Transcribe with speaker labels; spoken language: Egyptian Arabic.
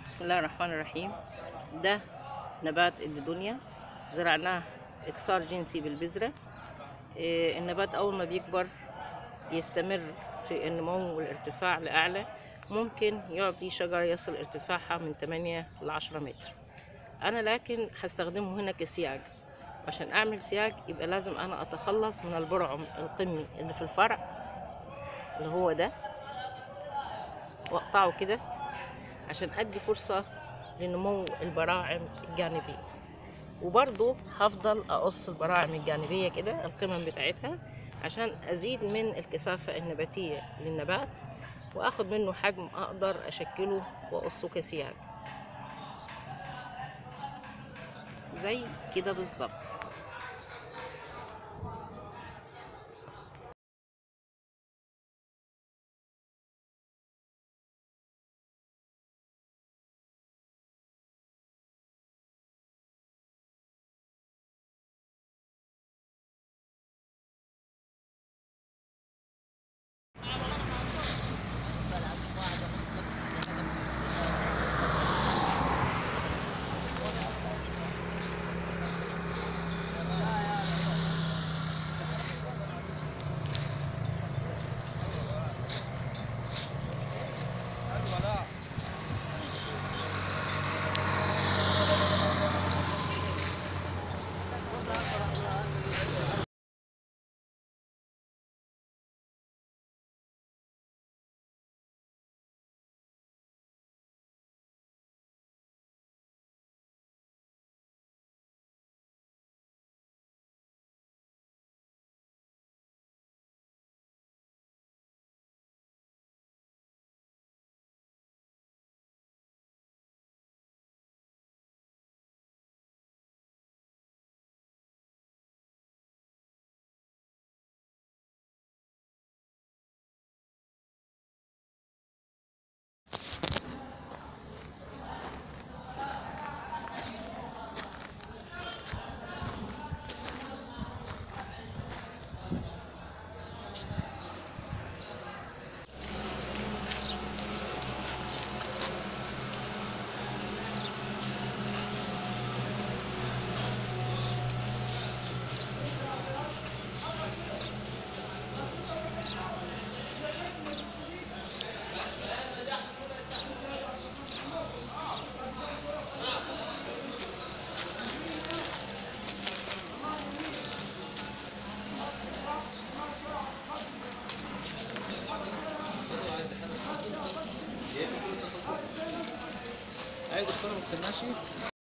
Speaker 1: بسم الله الرحمن الرحيم ده نبات الدنيا زرعناه إكسار جنسي بالبذرة إيه، النبات أول ما بيكبر يستمر في النمو والارتفاع لأعلى ممكن يعطي شجرة يصل ارتفاعها من 8 ل 10 متر أنا لكن هستخدمه هنا كسياج عشان أعمل سياج يبقى لازم أنا أتخلص من البرعم القمي اللي في الفرع اللي هو ده وأقطعه كده عشان أدي فرصة لنمو البراعم الجانبية وبرضو هفضل أقص البراعم الجانبية كده القمم بتاعتها عشان أزيد من الكثافة النباتية للنبات وأخد منه حجم أقدر أشكله وأقصه كسياج زي كده بالظبط
Speaker 2: ايوه دكتور ما بتستناش